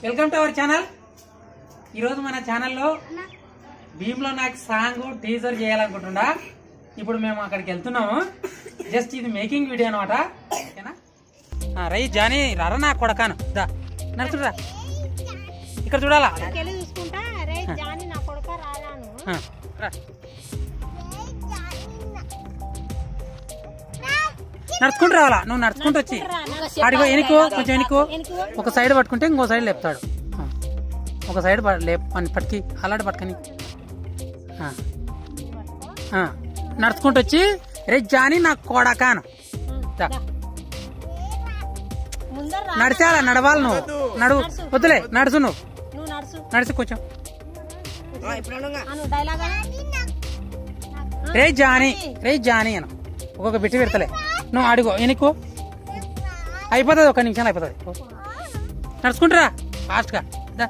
Welcome to our channel ఈరోజు మన ఛానల్లో భీమ్లో నాకు సాంగ్ టీజర్ చేయాలనుకుంటున్నా ఇప్పుడు మేము అక్కడికి వెళ్తున్నాము జస్ట్ ఇది మేకింగ్ వీడియో అనమాట ఓకేనా ఆ, రై జానీ రర నా కొడకాను దా నడుచురా ఇక్కడ చూడాలా కెళ్ళి చూసుకుంటా రే జాని నా కొడుక రాదాను ఆ, రా. నడుచుకుంటూ రావాలా నువ్వు నడుచుకుంటూ వచ్చి ఆడిగో ఎనుకో కొంచెం ఎనుకో ఒక సైడ్ పట్టుకుంటే ఇంకో సైడ్ లేపుతాడు ఆ. ఒక సైడ్ ప- లేప్ అని పట్టుకి అలాంటి పట్టుకని ఆ. ఆ. నడుచుకుంటూ వచ్చి రే జాని నా కోడకాను దా. ముందర రా నడిచాలా నడవాలి నువ్వు నడువు వద్దులే నడుచు నువ్వు నువ్వు నడుచు నడిచి కొంచెం అను డైలాగ్ రే జాని రే జాని అను ఒక్కొక్క బిట్టి పెడతలే నువ్వు అడుగు ఎనుకో అయిపోతుంది ఒక నిమిషాలు అయిపోతుంది ఓ. నడుచుకుంటురా ఫాస్ట్గా దా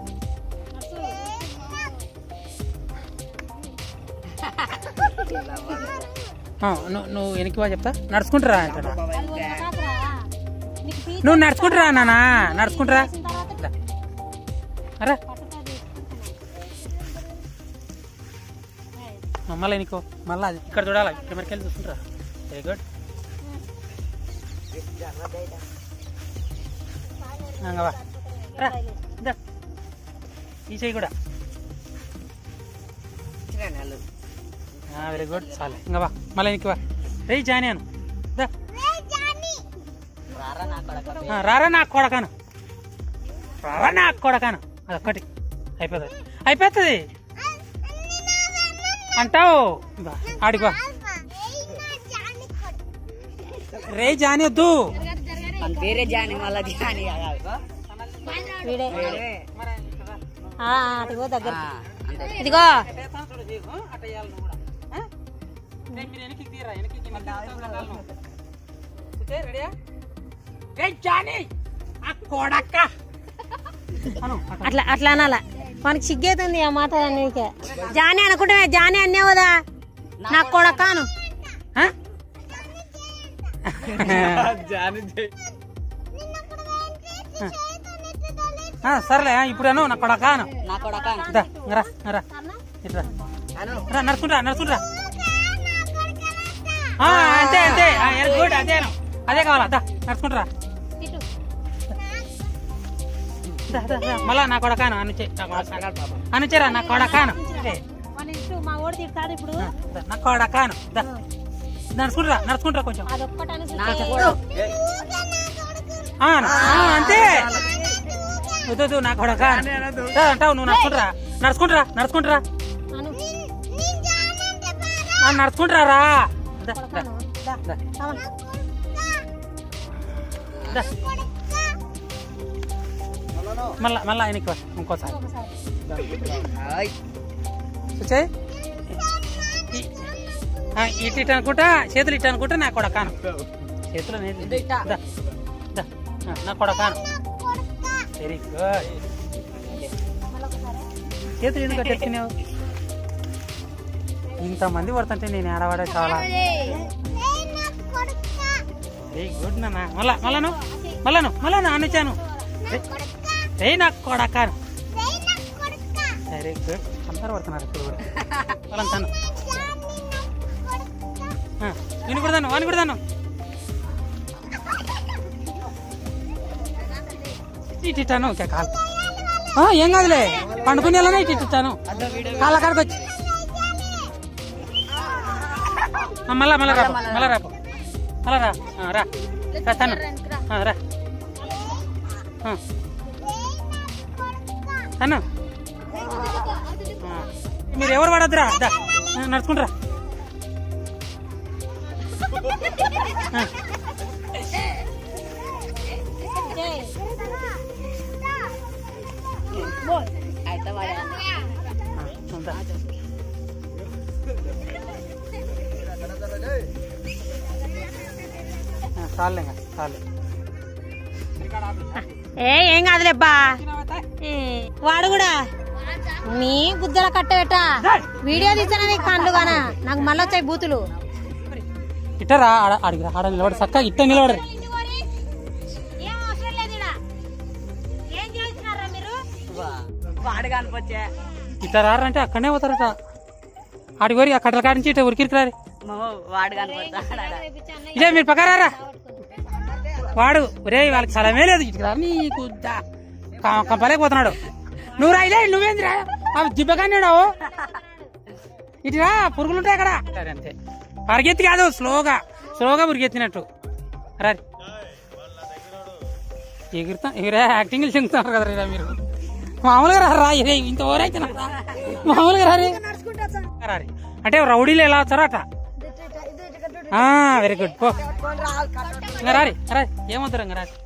ఆ, నువ్వు నువ్వు వెనక్కి వా చెప్తా నడుచుకుంటురా అంటాడు నీకు టీ నువ్వు నడుచుకుంటురా నానా నడుచుకుంటురా చేసిన తర్వాత దా. అరే పట్టుకోది మళ్ళీ ఎనుకో మళ్ళీ అది ఇక్కడ చూడాలి కెమెరాకి వెళ్ళి చూసుకుంటారా వెరీ గుడ్ అంగవా రా దా ఈ చెయ్యి కూడా వెరీ గుడ్ చాలే ఇంకా వా మళ్ళీ ఇంక వా రే జాని అను దా ఆ, రారా నాకు కొడకాను రారా నాకు కొడకాను అదొక్కటి అయిపోతుంది అయిపోతుంది అంటావు బా, ఆడికి వా రే జాని వద్దు వేరే జాని మళ్ళా జాని వీడే ఆ, అదిగో దగ్గర ఇదిగో అట్లా అట్లా అనాల మనకి సిగ్గేతుంది ఆ మాట నీకే జాని అనుకుంటే జాని అన్నావు కదా నాకు కూడా కాను సరేలే ఇప్పుడు అను నా కొడక అను నా కొడక దా, రా రా ఇట్రా రా నడుచుకుంటా నడుచుకుంటా ఆ, అంతే అంతే గుడ్ అదే అను. అదే కావాలా దా నడుచుకుంటారా ఇటు మళ్ళా నా కొడకాను అనుచే అనుచేరా నా కొడకాను ఏ, మన ఇటు మా ఓడి తిడతాడు ఇప్పుడు దా, నా కొడకాను దా నడుచుకుంటారా నడుచుకుంటారా కొంచెం అదొక్కటి నా అనుకుంటే కూడా ఆ, ఆ, అంతే వద్దు వద్దు, నా కొడక దా, అంటావు నువ్వు నడుచుకుంటారా నడుచుకుంటారా నడుచుకుంటారా అను ఆ, నడుచుకుంటారా రా దా, దా, దా, దా, కావాలి. దా. మళ్ళా మళ్ళా ఆయనకి వా, ఇంకోసారి ఒకసారి చూసాయి ఇటు ఇటు అనుకుంటా చేతులు ఇటు అనుకుంటా నా కొడకాను చేతులు అనేది దా, దా. ఆ, నా కొడకాను వెరీ గుడ్ చేతులు ఎందుకు కట్టేసుకున్నావు ఇంతమంది పడుతుంటే నేను ఏడవాడే చాలా వెరీ గుడ్ నాన్న మళ్ళా మళ్ళాను మళ్ళాను మళ్ళాను అనిచాను రే నాకు కొడకాను వెరీ గుడ్ అందరు పడుతున్నారు ఇప్పుడు కూడా వాళ్ళంతాను నేను కూడా దాను వాని కూడా దాను ఇటు ఇట్టాను ఓకే కాలు ఆ, ఏం కాదులే పండుకునే వాళ్ళనే ఇటు ఇటు ఇట్టాను కాళ్ళ కాడకు వచ్చి ఆ, మళ్ళా మళ్ళా రా మళ్ళా రా మళ్ళా రా ఆ, రా రా తను ఆ, రా ఆ. తను ఆ. మీరు ఎవరు పడద్దురా దా ఆ, నడుచుకుంటారా ఆ. జై. అయితే వాడే ఉందా? ఆ, చాలులే ఇంకా, చాలు ఏ ఏం కాదులేబ్బా ఏ, వాడు కూడా నీ గుద్దల కట్టబెట్ట వీడియో తీసానని కండ్లు గానా నాకు మళ్ళీ వచ్చాయి బూతులు ఇట్టరా ఆడ ఆడికి రా, ఆడ నిలబడి చక్కగా ఇట్ట నిలబడరు ఏం అవసరం లేదు ఈడ. ఏం చేస్తున్నారా మీరు వాడు కనిపించే ఇట్లా రారంటే అక్కడనే పోతారట ఆడి కోరి ఆ కట్టల కాడి నుంచి ఇట్లా ఉరికిరికి రారి వాడు కనిపిస్తాడు ఇదే మీరు పక్కరారా వాడు ఒరే వాళ్ళకి స్థలమే లేదు ఇటుకు రా నీకు దా- క- కంపలేకపోతున్నాడు నువ్వు రాయిలే నువ్వేంది రా అవి దిబ్బగానే ఇటురా పురుగులు ఉంటాయి అక్కడ సరే అంతే పరిగెత్తి కాదు స్లోగా స్లోగా పరిగెత్తినట్టు రారి ఎగురుతా ఎగురా యాక్టింగ్ చెందుతున్నారు కదా రా మీరు మామూలుగా రా రా ఇదే ఇంత ఓరైతే మామూలుగా రారి రారి అంటే రౌడీలు ఎలా వచ్చారో అట్లా వెరీ గుడ్ పో ఇంకా రారి రారి ఏమవుతారు ఇంకా రారి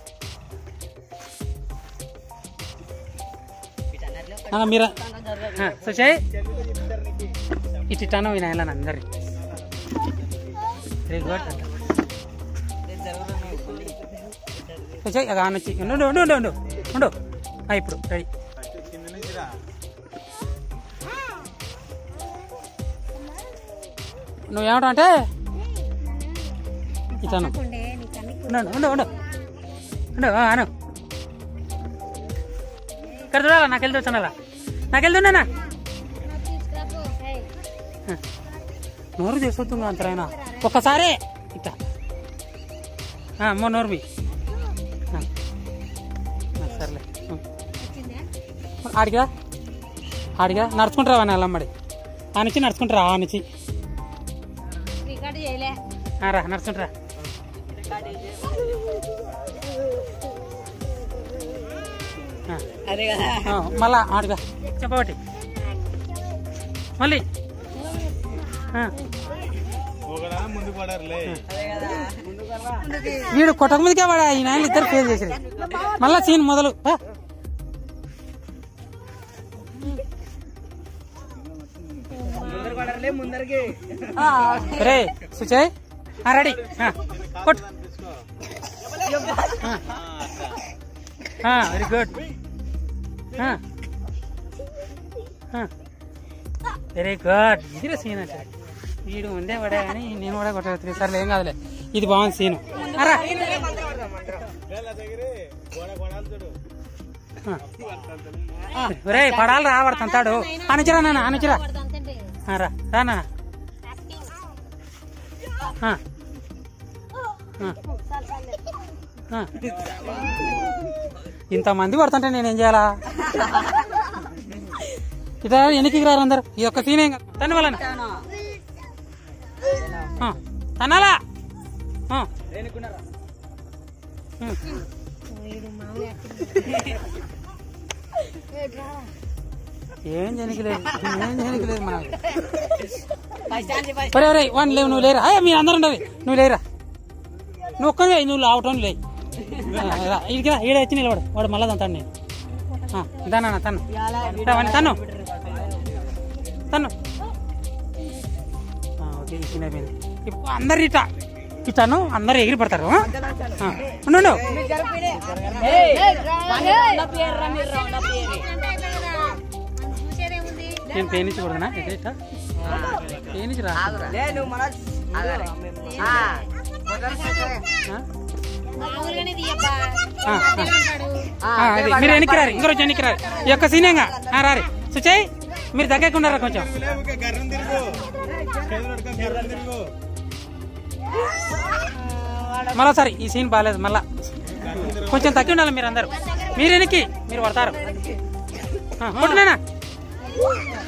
ఆ, మీరా సుచాయ్ ఇటు ఇటాను వినాయాలని అందరి వెరీ గుడ్ సుచాయ్ అగా అనొచ్చి ఉండు ఉండు ఉండు ఉండు ఉండు ఆ, ఇప్పుడు రెడీ నువ్వేమంటావు అంటే ఇటాను ఉండు ఉండు ఉండు ఉండు ఆ, అను ఇక్కడ చూడాలా నాకు వెళ్తూ వచ్చానరా నాకు వెళ్తున్నానా నోరు తీసుకొస్తుంది అంతరైనా ఒక్కసారి ఇట్లా ఆ, అమ్మో నోరు మీ ఆ. ఆ, సర్లే ఉం. ఆడిగా ఆడిగా నడుచుకుంటారా అని అల్లమ్మడి ఆ నుంచి నడుచుకుంటారా ఆ నుంచి రికార్డు చేయలే ఆ, రా నడుచుకుంటారా ఆ. అదే కదా ఆ, మళ్ళా ఆడుగా చెప్పబట్టి మళ్ళీ ఆ. అదే కదా వీడు కొట్టక మీదకే వాడు ఈ నాయన ఇద్దరు ఫేల్ చేసారు మళ్ళా సీన్ మొదలు ఆ. రే సుచయ్ రెడీ కొట్టు వెరీ గుడ్ వెరీ గుడ్ ఇది సీన్ అంటే వీడు ఉండే పడే కానీ నేను కూడా కొట్టలేదు సర్లే ఏం కాదులే ఇది బాగుంది సీను అరా రే పడాలి రా వాడు తంతాడు అనుచరా నాన్న అనుచరా ఆ, రా రా నాన్న ఆ. ఆ. ఆ. ఇంతమంది పడుతుంటే నేనేం చేయాలా ఇట్లా వెనక్కి రారు అందరు ఈ ఒక్క సీన్ ఏం తన వలన తనాలా ఆ. ఉం. ఏం జనకలేదు ఏం జనకలేదు మనకు ఫస్ట్ ఛాన్స్ ఫస్ట్ ఒరే ఒరే వాడిని లేవు నువ్వు లేరా అయ్యా మీరు అందరు ఉండదు నువ్వు లేరా నువ్వు ఒక్కనే నువ్వు లావటం లే ఇడికి రా ఈడ వచ్చి నిలబడు వాడు మళ్ళా తంతాడు నేను దానా తను వాడిని తను తను ఆ, ఓకే ఈ సీన్ అయిపోయింది ఇప్పుడు అందరు ఇట ఇటాను అందరు ఎగిరి పడతారు ఆ? ఆ, ఉండు ఉండు. నేను పేనించి కొడుతున్నా ఎగిరి ఇట్ట పేనించి రా ఆ? మామూలుగానే తీయబ్బా ఆ, ఆ. ఆ, అది మీరు వెనక్కి రారు ఇంకో రోజు వెనక్కి రారు ఈ యొక్క సీనేగా రారి సుచయ్ మీరు దగ్గరకున్నారా కొంచెం మరోసారి ఈ సీన్ బాగాలేదు మళ్ళా కొంచెం తగ్గి ఉండాలి మీరు అందరు మీరు వెనక్కి మీరు పడతారు ఆ, కొట్టునేనా